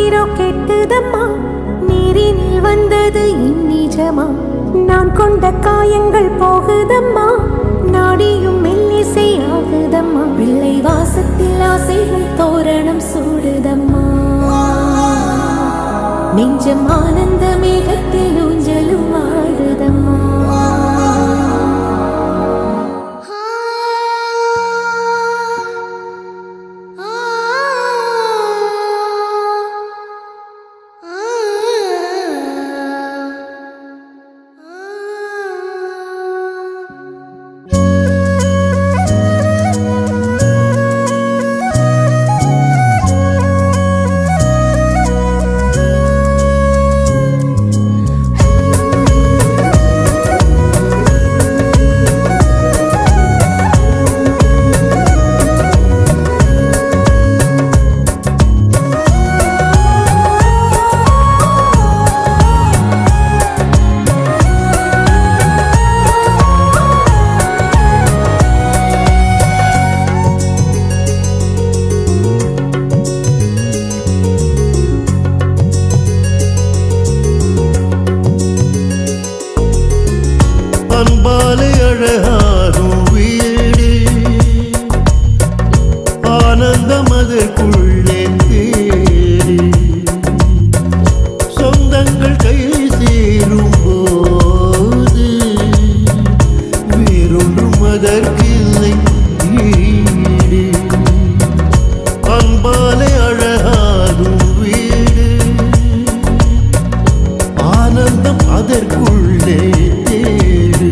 யாரிரோ கெட்டுதம்மா நீரினில் வந்தது இந்நிஜமா நான் கொண்ட காயங்கள் போகுதம்மா நாடியும் மெல்லிசை ஆகுதம்மா பிள்ளை வாசத்தில் ஆசைகள் தோரணம் சூடுதம்மா நெஞ்சம் ஆனந்த மேகத்தில் ஊஞ்சலும் ஆடுதம்மா அன்பாலே அழகாகும் வீடு ஆனந்தம் அதற்குள்ளே தேடி சொந்தங்கள் கை சேரும் போது வேறொன்றும் அதற்கில்லை ஈடு அன்பாலே அழகாகும் வீடு ஆனந்தம் அதற்குள்ளே தேடு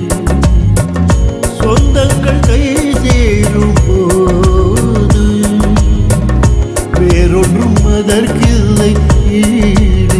சொந்தங்கள் கை சேரும் போது வேறொன்றும் அதற்கில்லை ஈடு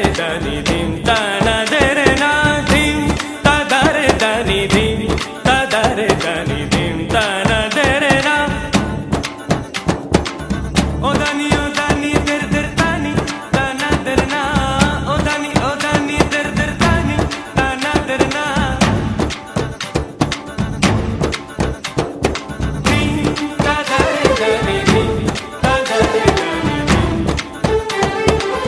దని దిం తన దెరె నా దిం తదరె దని దిం తదరె దని దిం తన దెరె నా O Dani, o Dani, der der Dani, Dana der na. O Dani, o Dani, der der Dani, Dana der na. Ding, da da da ni, ding, da da da ni, ding.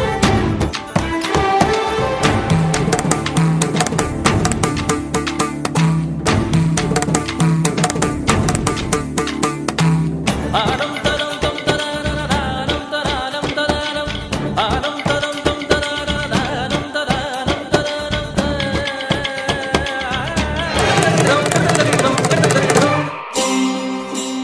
Adam taram tam tarararam tararam tararam. Adam taram tam tarararam tararam tararam.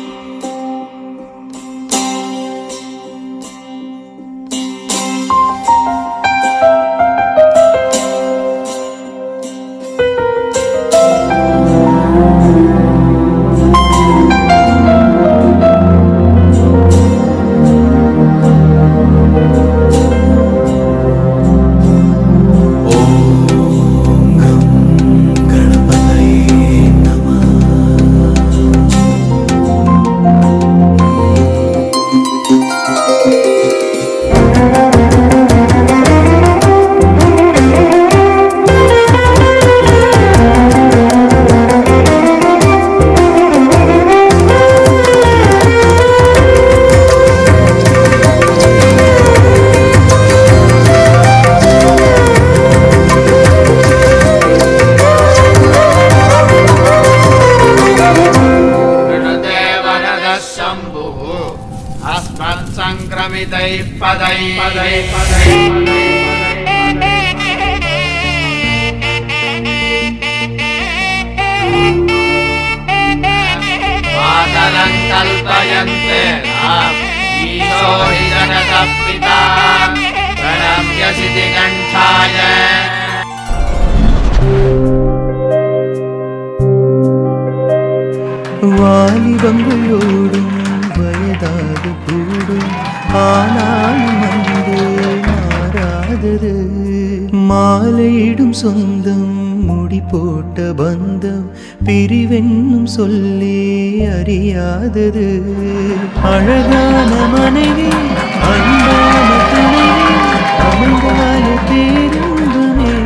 ऋणदेवनदः शम्भुः अस्मत्सङ्क्रमितैः पदैः पदैः पदैः मातरं कल्पयन्ते राम ईशो हि जनतः पिता प्रणम्य सिद्धिकण्ठाय வாலிபங்களோடும் வயதாக கூடும் ஆனாலும் அன்பு மாறாதது மாலையிடும் சொந்தம் முடி போட்ட பந்தம் பிரிவென்னும் சொல்லி அறியாதது அழகான மனைவி அன்பான துணைவி அமைந்தால பேருந்துமே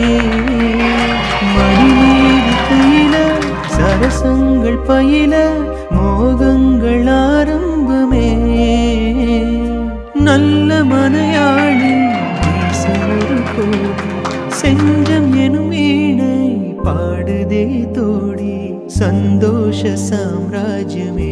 மணிமேடி கையில சரசங்கள் பயில மோகங்கள் ஆரம்பமே நல்ல மனையாளி ஒரு கோடி செஞ்சம் எனும் வீணை பாடுதே தோடி சந்தோஷ சாம்ராஜ்யமே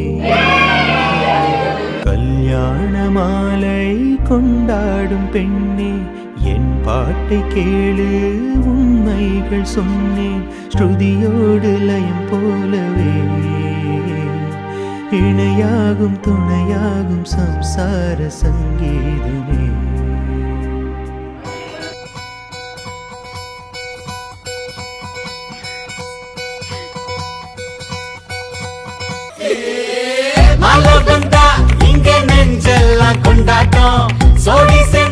கல்யாண மாலை கொண்டாடும் பெண்ணே என் பாட்டை கேளு உண்மைகள் சொன்னேன் ஸ்ருதியோடு லயம் போலவே இணையாகும் துணையாகும் சம்சார சங்கீதமே மலர் வந்தா இங்க நெஞ்செல்லாம் கொண்டாட்டம் சோடி சே